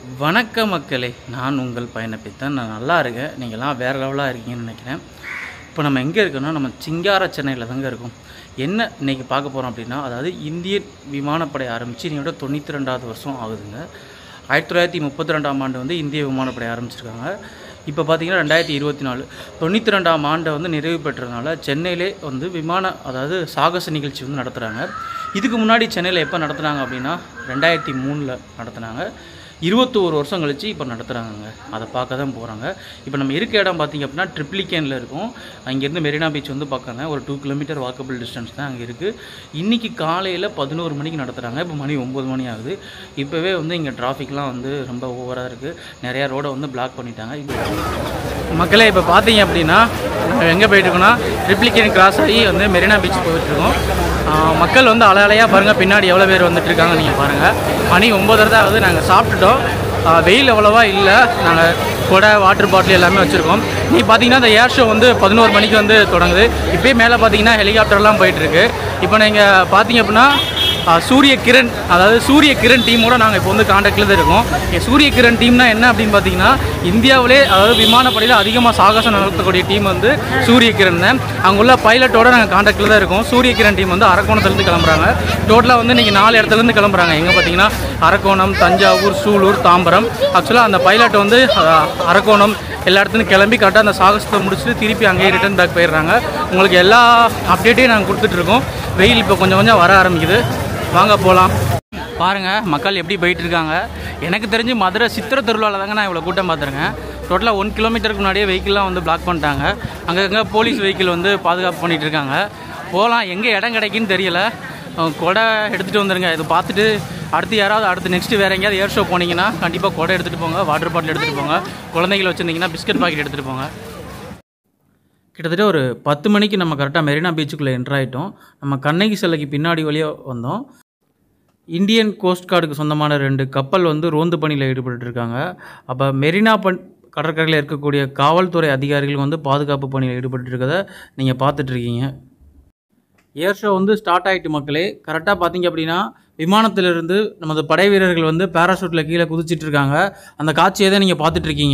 வணக்க மக்களே நான் உங்கள் பயணப்பித்தன் நான் நல்லா இருக்கேன் நீங்கள்லாம் வேறு லெவலாக இருக்கீங்கன்னு நினைக்கிறேன் இப்போ நம்ம எங்கே இருக்கோம்னா நம்ம சிங்கார சென்னையில் தாங்க இருக்கோம் என்ன இன்னைக்கு பார்க்க போகிறோம் அப்படின்னா அதாவது இந்திய விமானப்படை ஆரம்பித்து இன்னையோட தொண்ணூற்றி ரெண்டாவது வருஷம் ஆகுதுங்க ஆயிரத்தி தொள்ளாயிரத்தி முப்பத்தி ரெண்டாம் ஆண்டு வந்து இந்திய விமானப்படை ஆரம்பிச்சிருக்காங்க இப்போ பார்த்தீங்கன்னா ரெண்டாயிரத்தி இருபத்தி நாலு தொண்ணூற்றி ரெண்டாம் ஆண்டை வந்து நிறைவு பெற்றதுனால சென்னையிலே வந்து விமான அதாவது சாகச நிகழ்ச்சி வந்து நடத்துகிறாங்க இதுக்கு முன்னாடி சென்னையில் எப்போ நடத்துனாங்க அப்படின்னா ரெண்டாயிரத்தி மூணில் நடத்துனாங்க இருபத்தோரு வருஷம் கழிச்சு இப்போ நடத்துகிறாங்கங்க அதை பார்க்க தான் போகிறாங்க இப்போ நம்ம இருக்க இடம் பார்த்திங்க அப்படின்னா ட்ரிப்ளிகேனில் இருக்கும் அங்கேருந்து மெரினா பீச் வந்து பார்க்கங்க ஒரு டூ கிலோமீட்டர் வாக்கபிள் டிஸ்டன்ஸ் தான் அங்கே இருக்குது இன்றைக்கி காலையில் பதினோரு மணிக்கு நடத்துகிறாங்க இப்போ மணி ஒம்பது மணி ஆகுது இப்போவே வந்து இங்கே டிராஃபிக்லாம் வந்து ரொம்ப ஓவராக இருக்குது நிறையா ரோடை வந்து பிளாக் பண்ணிட்டாங்க இப்போ மக்களே இப்போ பார்த்தீங்க அப்படின்னா நாங்கள் எங்கே போயிட்டுருக்கோம்னா ட்ரிப்ளிகேன் கிராஸ் ஆகி வந்து மெரினா பீச் போயிட்டுருக்கோம் ஆஹ் மக்கள் வந்து அலையலையாக பாருங்கள் பின்னாடி எவ்வளோ பேர் வந்துட்டு இருக்காங்க நீங்கள் பாருங்கள் மணி ஒம்பதரை தான் ஆகுது நாங்கள் சாப்பிட்டுட்டோம் ஆஹ் வெயில் அவ்வளோவா இல்லை நாங்கள் கொடை வாட்டர் பாட்டில் எல்லாமே வச்சுருக்கோம் நீ பார்த்தீங்கன்னா இந்த ஏர் ஷோ வந்து பதினோரு மணிக்கு வந்து தொடங்குது இப்போயே மேலே பார்த்தீங்கன்னா ஹெலிகாப்டர்லாம் போயிட்டுருக்கு இப்போ நீங்கள் பார்த்தீங்க அப்படின்னா ஆஹ் சூரிய கிரண் அதாவது சூரிய கிரண் டீமோட நாங்கள் இப்போ வந்து காண்டாக்டில் தான் இருக்கோம் இங்க சூரிய கிரண் டீம்னா என்ன அப்படின்னு பார்த்தீங்கன்னா இந்தியாவிலே அதாவது விமானப்படையில் அதிகமாக சாகசம் நடத்தக்கூடிய டீம் வந்து சூரிய கிரண் தான் அங்குள்ள பைலட்டோட நாங்கள் காண்டாக்டில் தான் இருக்கோம் சூரிய கிரண் டீம் வந்து அரக்கோணத்துலேருந்து கிளம்புறாங்க டோட்டலாக வந்து இன்றைக்கி நாலு இடத்துலேருந்து கிளம்புறாங்க எங்கே பார்த்தீங்கன்னா அரக்கோணம் தஞ்சாவூர் சூலூர் தாம்பரம் ஆக்சுவலாக அந்த பைலட் வந்து ஆஹ், அரக்கோணம் எல்லா இடத்துலையும் கிளம்பி கரெக்டாக அந்த சாகசத்தை முடிச்சுட்டு திருப்பி அங்கேயே ரிட்டர்ன் பேக் போயிடுறாங்க உங்களுக்கு எல்லா அப்டேட்டையும் நாங்கள் கொடுத்துட்ருக்கோம் வெயில் இப்போ கொஞ்சம் கொஞ்சம் வர ஆரம்பிக்குது வாங்க போகலாம் பாருங்கள் மக்கள் எப்படி போயிட்டு இருக்காங்க எனக்கு தெரிஞ்சு மதுரை சித்திர திருவிழாவில் தாங்க நான் இவ்வளோ கூட்டம் பார்த்துருக்கேன் டோட்டலாக ஒன் கிலோமீட்டருக்கு முன்னாடியே வெஹிக்கிள்லாம் வந்து பிளாக் பண்ணிட்டாங்க அங்கங்கே போலீஸ் வெஹிக்கிள் வந்து பாதுகாப்பு பண்ணிகிட்டு இருக்காங்க போகலாம் எங்கே இடம் கிடைக்குன்னு தெரியல அஹ் கொடை எடுத்துகிட்டு வந்துடுங்க இது பார்த்துட்டு அடுத்து யாராவது அடுத்து நெக்ஸ்ட்டு வேறு எங்கேயாவது ஏர் ஷோ போனீங்கன்னா கண்டிப்பாக கொடை எடுத்துகிட்டு போங்க வாட்டர் பாட்டில் எடுத்துகிட்டு போங்க குழந்தைகள் வச்சுருந்தீங்கன்னா பிஸ்கட் பாக்கெட் எடுத்துகிட்டு போங்க கிட்டத்தட்ட ஒரு பத்து மணிக்கு நம்ம கரெக்டாக மெரினா பீச்சுக்குள்ளே என்ட்ரு ஆகிட்டோம் நம்ம கண்ணகி சிலைக்கு பின்னாடி வழியாக வந்தோம் இந்தியன் கோஸ்ட் கார்டுக்கு சொந்தமான ரெண்டு கப்பல் வந்து ரோந்து பணியில் ஈடுபட்டு இருக்காங்க அப்போ மெரினா பண் கடற்கரையில் இருக்கக்கூடிய காவல்துறை அதிகாரிகள் வந்து பாதுகாப்பு பணியில் ஈடுபட்டு இருக்கதை நீங்கள் பார்த்துட்ருக்கீங்க ஏர் ஷோ வந்து ஸ்டார்ட் ஆகிட்டு மக்களே கரெக்டாக பார்த்தீங்க அப்படின்னா விமானத்திலிருந்து நமது படை வீரர்கள் வந்து பேராஷூட்டில் கீழே குதிச்சிட்டு இருக்காங்க அந்த காட்சியை தான் நீங்கள் பார்த்துட்ருக்கீங்க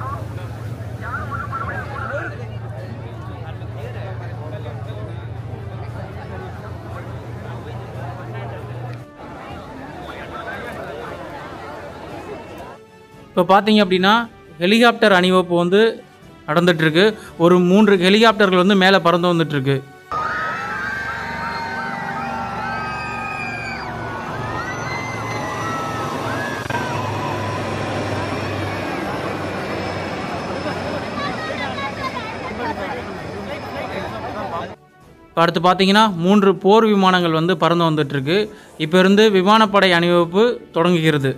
இப்போ பார்த்தீங்க அப்படின்னா ஹெலிகாப்டர் அணிவகுப்பு வந்து நடந்துட்டுருக்கு ஒரு மூன்று ஹெலிகாப்டர்கள் வந்து மேலே பறந்து வந்துட்டுருக்கு இப்போ அடுத்து பார்த்தீங்கன்னா மூன்று போர் விமானங்கள் வந்து பறந்து வந்துட்டுருக்கு இப்போ இருந்து விமானப்படை அணிவகுப்பு தொடங்குகிறது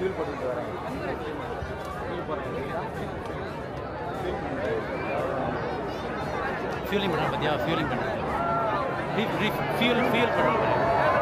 ஃபியூல் போட்டுட்டு வரேன் ஃபியூலிங் பண்ணுறேன் பார்த்தியா ஃபியூலிங் பண்ணுறேன் ஃபியூல் ஃபியூல் பண்ணுறேன்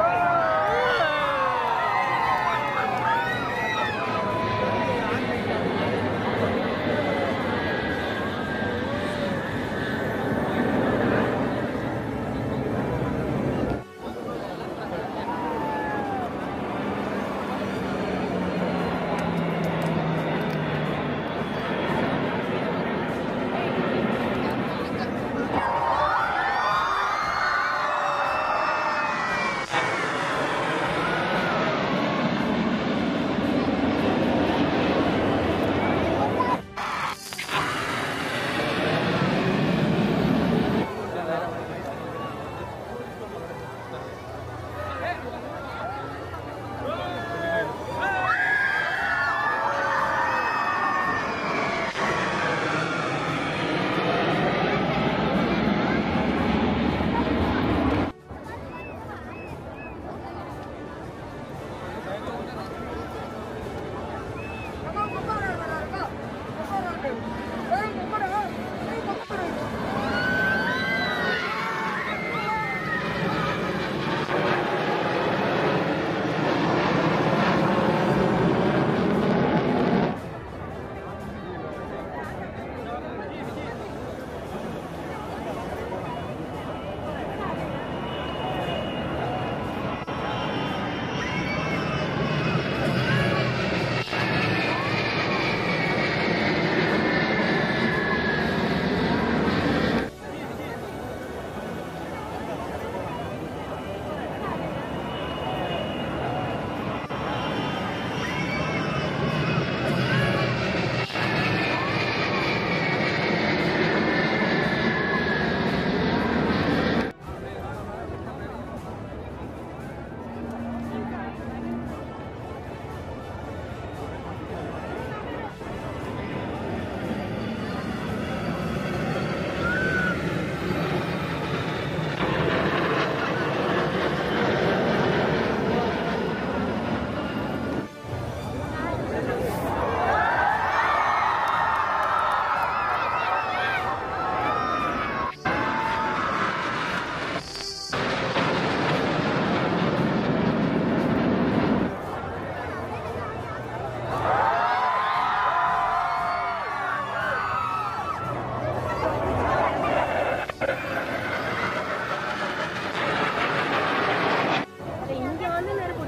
இங்க வந்து நெருப்பு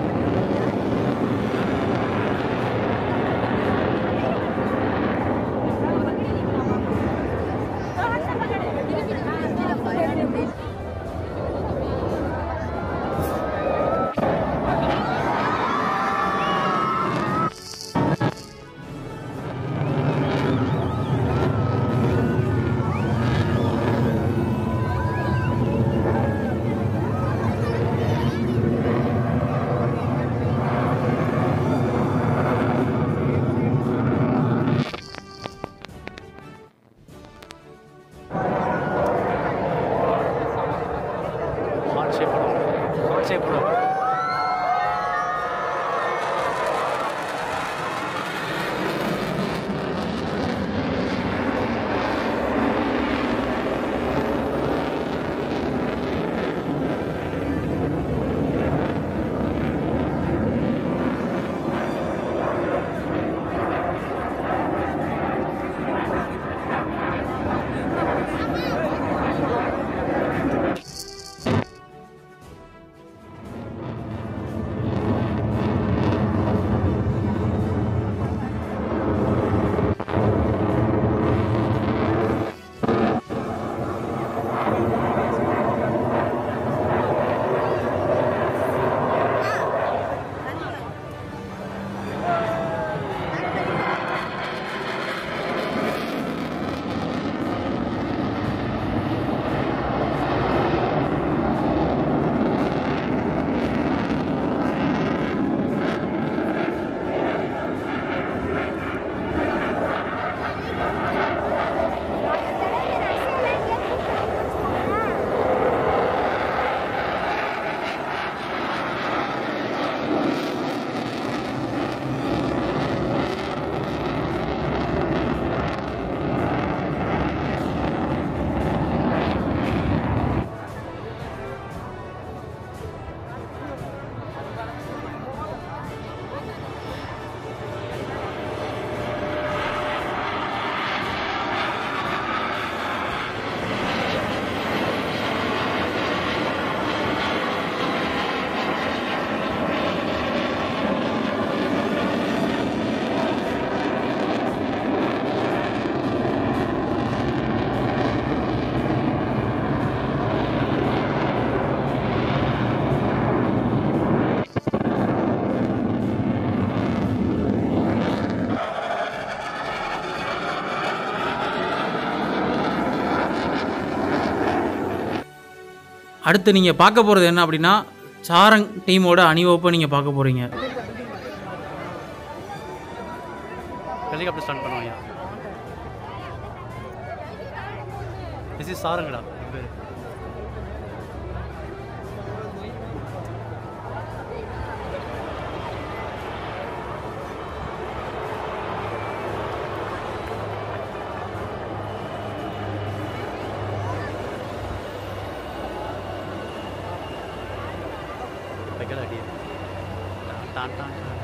ஆ அடுத்து நீங்கள் பார்க்க போகிறது என்ன அப்படின்னா சாரங் டீமோட அணிவகுப்பை நீங்கள் பார்க்க போகிறீங்க ஹெலிகாப்டர் ஸ்டார்ட் பண்ணுவாங்க திஸ் இஸ் சாரங்கடா என் பேர் வைக்கல அடி டான் டான் டான்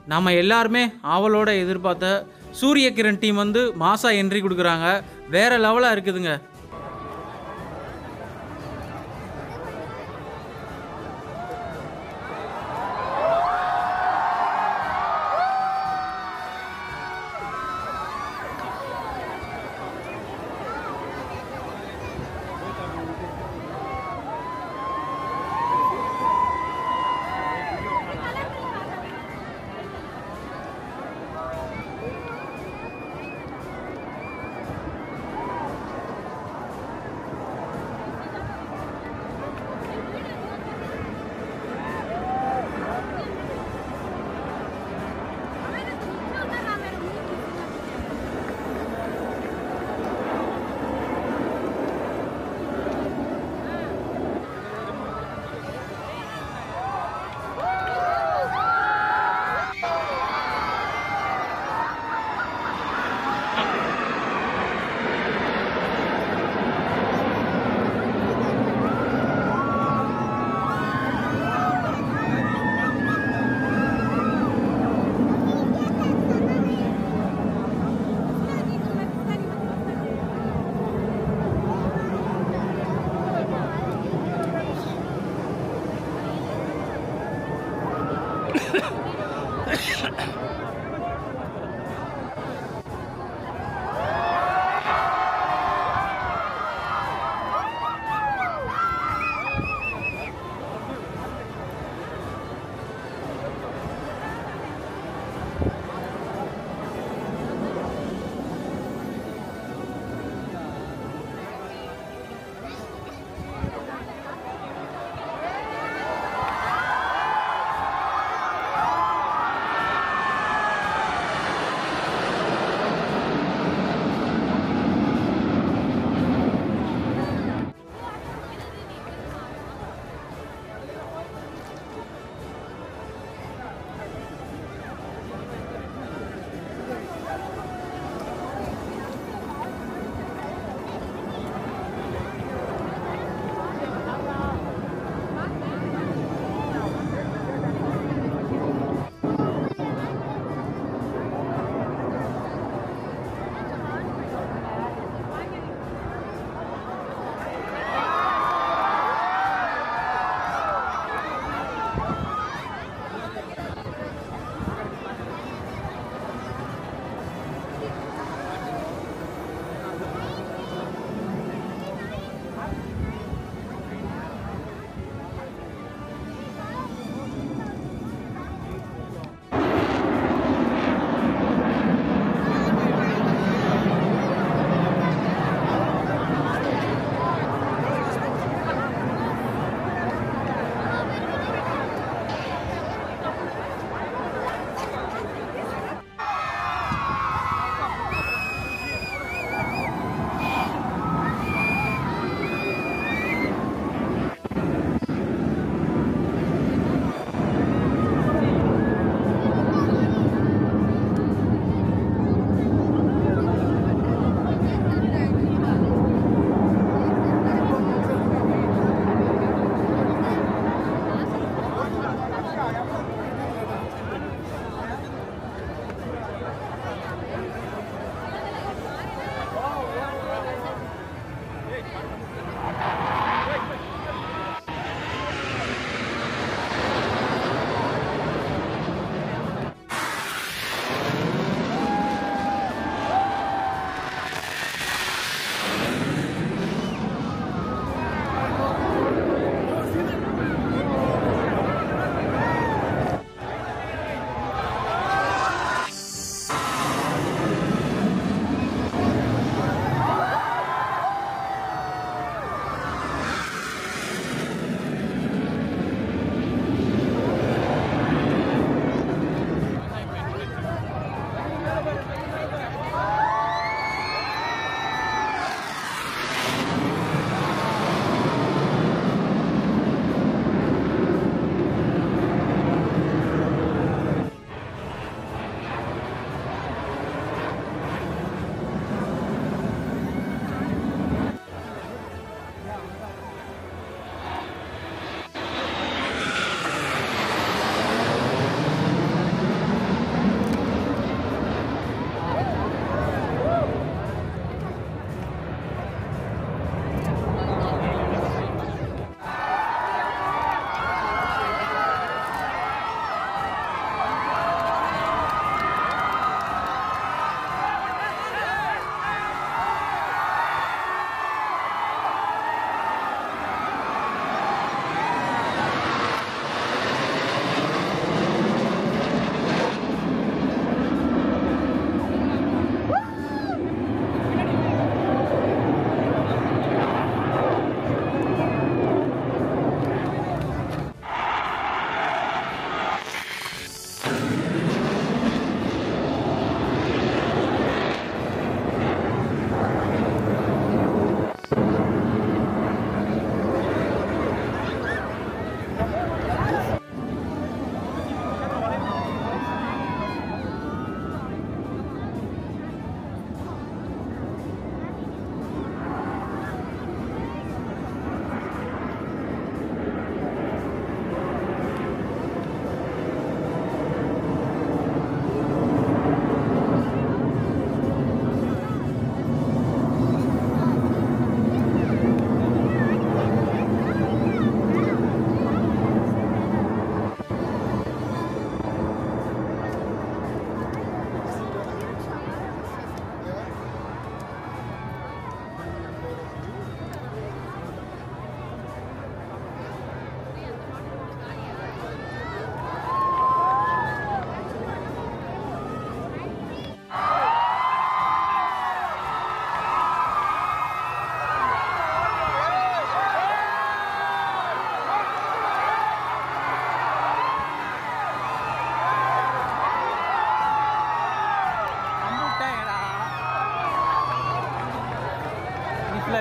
நம்ம எல்லாருமே ஆவலோட எதிர்பார்த்த சூரிய கிரண் டீம் வந்து மாசா என்ட்ரி கொடுக்குறாங்க வேற லெவலாக இருக்குதுங்க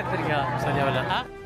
பார்த்துருக்கியா சரியாவில்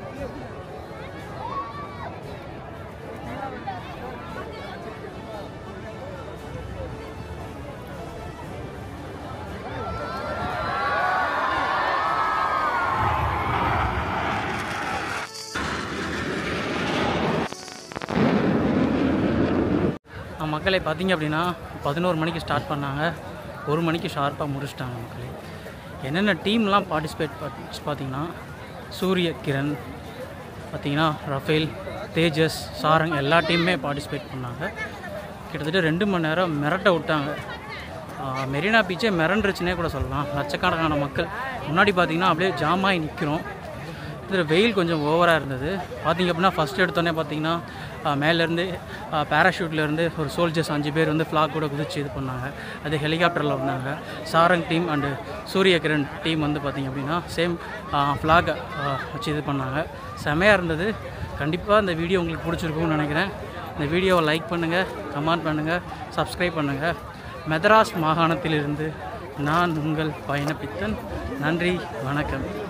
ஆ, மக்களை பார்த்தீங்க அப்படின்னா பதினோரு மணிக்கு ஸ்டார்ட் பண்ணாங்க ஒரு மணிக்கு ஷார்ப்பாக முடிச்சிட்டாங்க மக்களே என்னென்ன டீம்லாம் பார்ட்டிசிபேட் பார்த்தீங்கன்னா சூரிய கிரண் பார்த்தீங்கன்னா ரஃபேல் தேஜஸ் சாரங் எல்லா டீமுமே பார்ட்டிசிபேட் பண்ணாங்க கிட்டத்தட்ட ரெண்டு மணி நேரம் மிரட்ட விட்டாங்க ஆ, மெரினா பீச்சே மிரண்டுருச்சுனே கூட சொல்லலாம் லட்சக்கணக்கான மக்கள் முன்னாடி பார்த்தீங்கன்னா அப்படியே ஜாமாகி நிற்கிறோம் இதில் வெயில் கொஞ்சம் ஓவராக இருந்தது பார்த்தீங்க அப்படின்னா ஃபஸ்ட் எடுத்தோடனே பார்த்தீங்கன்னா ஆஹ், மேலேருந்து ஆஹ், பேராஷூட்லேருந்து ஒரு சோல்ஜர்ஸ் அஞ்சு பேர் வந்து ஃப்ளாக் கூட குதிச்சு இது பண்ணாங்க அது ஹெலிகாப்டரில் வந்தாங்க சாரங் டீம் அண்டு சூரிய கிரண் டீம் வந்து பார்த்தீங்க அப்படின்னா சேம் ஃப்ளாகை வச்சு இது பண்ணாங்க செமையாக இருந்தது கண்டிப்பாக இந்த வீடியோ உங்களுக்கு பிடிச்சிருக்கும்னு நினைக்கிறேன் இந்த வீடியோவை லைக் பண்ணுங்கள் கமெண்ட் பண்ணுங்கள் சப்ஸ்கிரைப் பண்ணுங்கள் மெதராஸ் மாகாணத்திலிருந்து நான் உங்கள் பயணப்பித்தன் நன்றி வணக்கம்